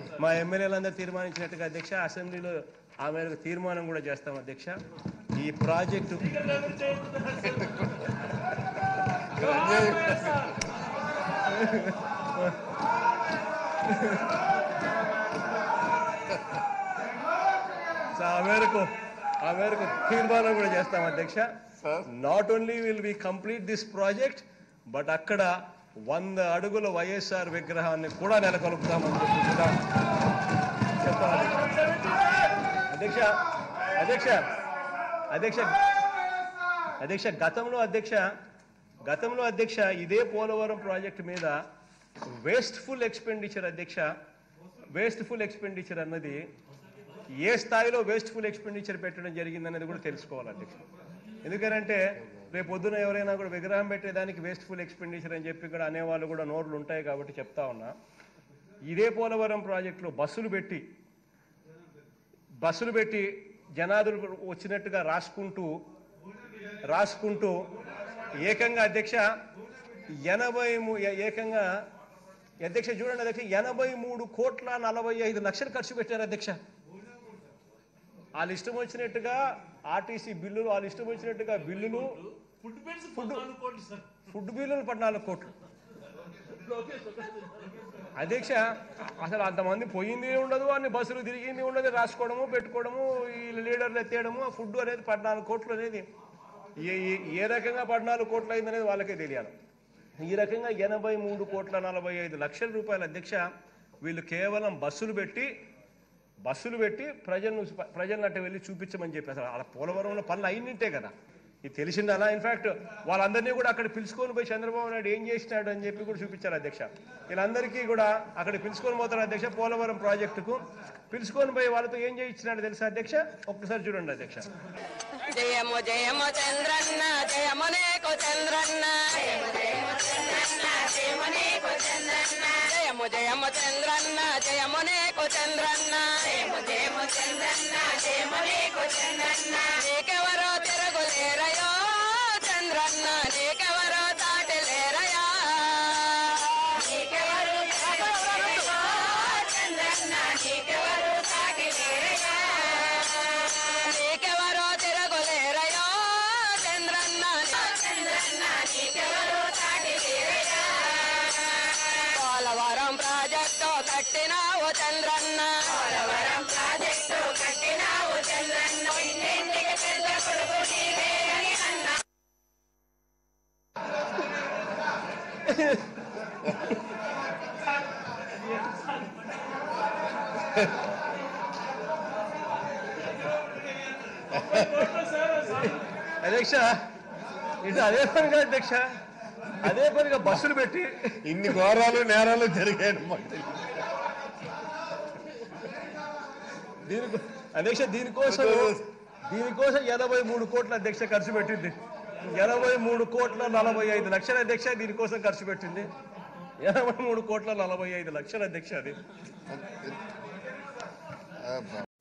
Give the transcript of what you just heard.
మా ఎమ్మెల్యేలందరూ తీర్మానించినట్టుగా అధ్యక్ష అసెంబ్లీలో ఆ మేరకు తీర్మానం కూడా చేస్తాం అధ్యక్ష ఈ ప్రాజెక్టు సో ఆ మేరకు ఆ మేరకు తీర్మానం కూడా చేస్తాం అధ్యక్ష not only will we complete this project but అక్కడ వంద అడుగుల వైఎస్ఆర్ విగ్రహాన్ని కూడా నెలకొల్పుతామని చెప్పి కూడా చెప్పాలి అధ్యక్ష అధ్యక్ష అధ్యక్ష అధ్యక్ష గతంలో అధ్యక్ష గతంలో అధ్యక్ష ఇదే పోలవరం ప్రాజెక్టు మీద వేస్ట్ఫుల్ ఎక్స్పెండిచర్ అధ్యక్ష వేస్ట్ఫుల్ ఎక్స్పెండిచర్ అన్నది ఏ స్థాయిలో వేస్ట్ఫుల్ ఎక్స్పెండిచర్ పెట్టడం జరిగిందనేది కూడా తెలుసుకోవాలి అధ్యక్ష ఎందుకంటే రేపు పొద్దున ఎవరైనా కూడా విగ్రహం పెట్టేదానికి వేస్ట్ఫుల్ ఎక్స్పెండిచర్ అని చెప్పి కూడా అనేవాళ్ళు కూడా నోర్లు ఉంటాయి కాబట్టి చెప్తా ఉన్నా ఇదే పోలవరం ప్రాజెక్టులో బస్సులు పెట్టి బస్సులు పెట్టి జనాదులు వచ్చినట్టుగా రాసుకుంటూ రాసుకుంటూ ఏకంగా అధ్యక్ష ఎనభై మూ- ఏ- ఏకంగా అధ్యక్ష చూడండి అధ్యక్ష ఎనభై మూడు కోట్ల నలభై ఐదు లక్షలు ఖర్చు పెట్టారు అధ్యక్ష వాళ్ళు ఇష్టం వచ్చినట్టుగా ఆర్టీసీ బిల్లులు వాళ్ళు ఇష్టం వచ్చినట్టుగా బిల్లులు ఫుడ్ బిల్స్ ఫుడ్ పద్నాలుగు కోట్లు సార్ ఫుడ్ బిల్లులు పద్నాలుగు కోట్లు అధ్యక్ష అసలు అంతమంది పోయింది ఉండదు అన్ని బస్సులు తిరిగింది ఉండదు రాసుకోవడము పెట్టుకోవడము ఈ లీడర్లు ఎత్తేయడము ఆ ఫుడ్ అనేది పద్నాలుగు కోట్లు అనేది ఏ ఏ- ఏ రకంగా పద్నాలుగు కోట్లు అయింది అనేది వాళ్ళకే తెలియాలి ఈ రకంగా ఎనభై మూడు కోట్ల నలభై ఐదు లక్షల రూపాయల అధ్యక్ష వీళ్ళు కేవలం బస్సులు పెట్టి బస్సులు పెట్టి ప్రజలను ప్రజలను అట్ట వెళ్ళి చూపించమని చెప్పి అసలు అలా పోలవరంలో పనులు అయినింటే కదా ఇది తెలిసింది అలా ఇన్ఫాక్ట్ వాళ్ళందరినీ కూడా అక్కడ పిలుచుకొని పోయి చంద్రబాబు నాయుడు ఏం చేసినాడు అని చెప్పి కూడా చూపించారు అధ్యక్ష వీళ్ళందరికీ కూడా అక్కడ పిలుచుకొని పోతారు అధ్యక్ష పోలవరం ప్రాజెక్టుకు పిలుచుకొని పోయి వాళ్ళతో ఏం చేయించినాడు తెలుసా అధ్యక్ష ఒక్కసారి చూడండి అధ్యక్ష జయము జయము చంద్రన్న జయము నీకు చంద్రన్న జయము జయము చంద్రన్న జయము నీకు చంద్రన్న జయము జయము చంద్రన్న జయము నీకు చంద్రన్న జయము జయము చంద్రన్న జయము నీకు చంద్రన్న నీకెవరో తిరుగులేరయో చంద్రన్న నీకెవరో తాటలేరయా నీకెవరు తిరుగులేరయో చంద్రన్న నీకెవరు తాటలేరయా నీకెవరో తిరగలేరయో చంద్రన్న చంద్రన్న నీకెవరో తాటిలేరయా పోలవరం ప్రాజెక్టు కట్టినావు చంద్రన్న పోలవరం ప్రాజెక్టు కట్టినావు చంద్రన్న ఇంటింటికి పెద్ద కొడుకు నీవే అని అన్నా అధ్యక్ష ఇది అదే పనిగా అధ్యక్ష అదే పనిగా బస్సులు పెట్టి ఇన్ని ఘోరాలు నేరాలు జరిగాయి మాకు తెలియదు. దీనికి అధ్యక్ష దీనికోసం దీనికోసం ఎనభై మూడు కోట్ల అధ్యక్ష ఖర్చు పెట్టింది ఎనభై మూడు కోట్ల నలభై ఐదు లక్షల అధ్యక్ష దీనికోసం ఖర్చు పెట్టింది ఎనభై మూడు కోట్ల నలభై ఐదు లక్షల అధ్యక్ష అది ఆ,